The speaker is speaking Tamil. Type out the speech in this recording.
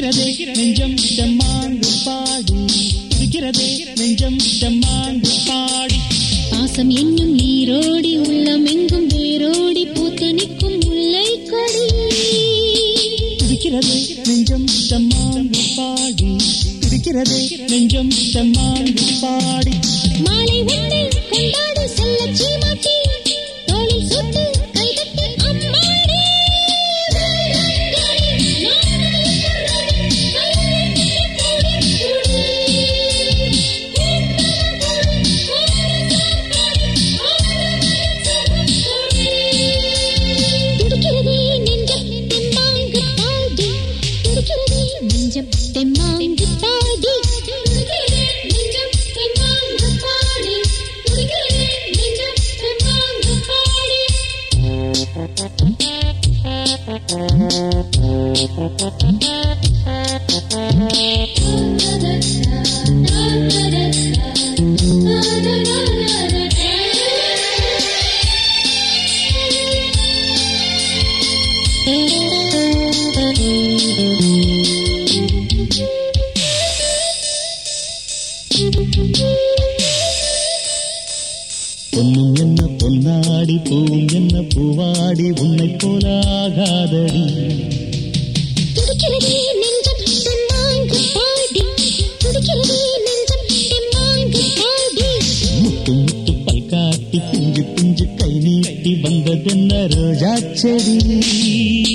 துடிக்கிறதே நெஞ்சம் செம்மாங்கு பாடி துடிக்கிறதே நெஞ்சம் செம்மாங்கு பாடி பாசம் என்னும் நீரோடி உள்ளம் எங்கும் வேரோடி பூத்து நிற்கும் முல்லை கொடி துடிக்கிறதே நெஞ்சம் செம்மாங்கு பாடி துடிக்கிறதே நெஞ்சம் செம்மாங்கு பாடி மாலை வந்து கொண்டாடு செல்ல சீமாட்டி தோளில் சுட்டு கைதட்டி அம்மாடி துடிக்கிறதே நெஞ்சம் தெம்மாங்கு பாடி துடிக்கிறதே நெஞ்சம் தெம்மாங்கு பாடி துடிக்கிறதே நெஞ்சம் தெம்மாங்கு பாடி துடிக்கிறதே நெஞ்சம் தெம்மாங்கு பாடி பொன்னும் என்ன பொன்னாடி பூவும் என்ன பூவாடி உன்னை போல ஆகாதடி துடிக்கிறதே நெஞ்சம் தெம்மாங்கு பாடி துடிக்கிறதே நெஞ்சம் தெம்மாங்கு பாடி முத்து முத்து பல் காட்டி பிஞ்சு பிஞ்சு கை நீட்டி வந்ததென்ன ரோஜா செடி